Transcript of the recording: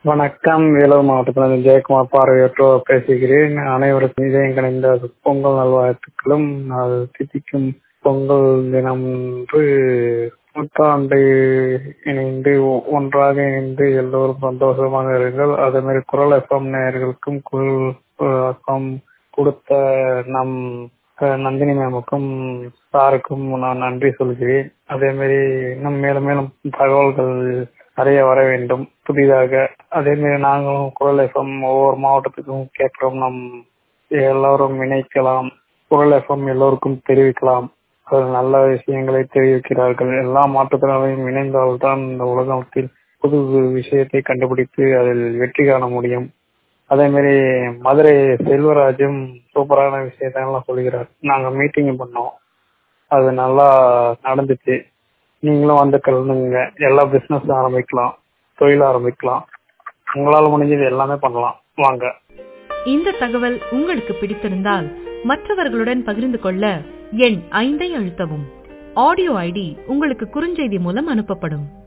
வணக்கம் வேலூர் மாவட்டத்திலிருந்து ஜெயக்குமார் பார்வையற்றோர் பேசுகிறேன் அனைவருக்கும் இதயம் கணிந்த பொங்கல் நல்வாழ்த்துக்களும் அது திதிக்கும் பொங்கல் தினம் என்று புத்தாண்டை இணைந்து ஒன்றாக இணைந்து எல்லோரும் சந்தோஷமாக இருங்கள் அதே மாதிரி குரல் எஃப்எம் நேயர்களுக்கும் குரல் எஃப்எம் கொடுத்த நம் நந்தினி மேமுக்கும் சாருக்கும் நான் நன்றி சொல்கிறேன் அதே மாதிரி இன்னும் மேலும் மேலும் தகவல்கள் நிறைய வர வேண்டும் புதிதாக அதே மாதிரி நாங்களும் குரல் எஃப்எம் ஒவ்வொரு மாவட்டத்துக்கும் கேட்கிறோம் நம் எல்லோரும் இணைக்கலாம் குரல் எஃப்எம் எல்லோருக்கும் தெரிவிக்கலாம் அதில் நல்ல விஷயங்களை தெரிவிக்கிறார்கள் எல்லா மாற்றுத்திறனாளியும் இணைந்தால்தான் இந்த உலகத்தில் புது விஷயத்தை கண்டுபிடித்து அதில் வெற்றி காண முடியும் அதே மாதிரி மதுரை செல்வராஜும் சூப்பரான விஷயத்தெல்லாம் சொல்கிறார் நாங்க மீட்டிங் பண்ணோம் அது நல்லா நடந்துச்சு நீங்களும் வந்து கலந்துங்க எல்லா பிசினஸ் ஆரம்பிக்கலாம் தொழில் ஆரம்பிக்கலாம் உங்களால முடிஞ்சது எல்லாமே பண்ணலாம் வாங்க இந்த தகவல் உங்களுக்கு பிடித்திருந்தால் மற்றவர்களுடன் பகிர்ந்து கொள்ள எண் ஐந்தை அழுத்தவும் ஆடியோ ஐடி உங்களுக்கு குறுஞ்செய்தி மூலம் அனுப்பப்படும்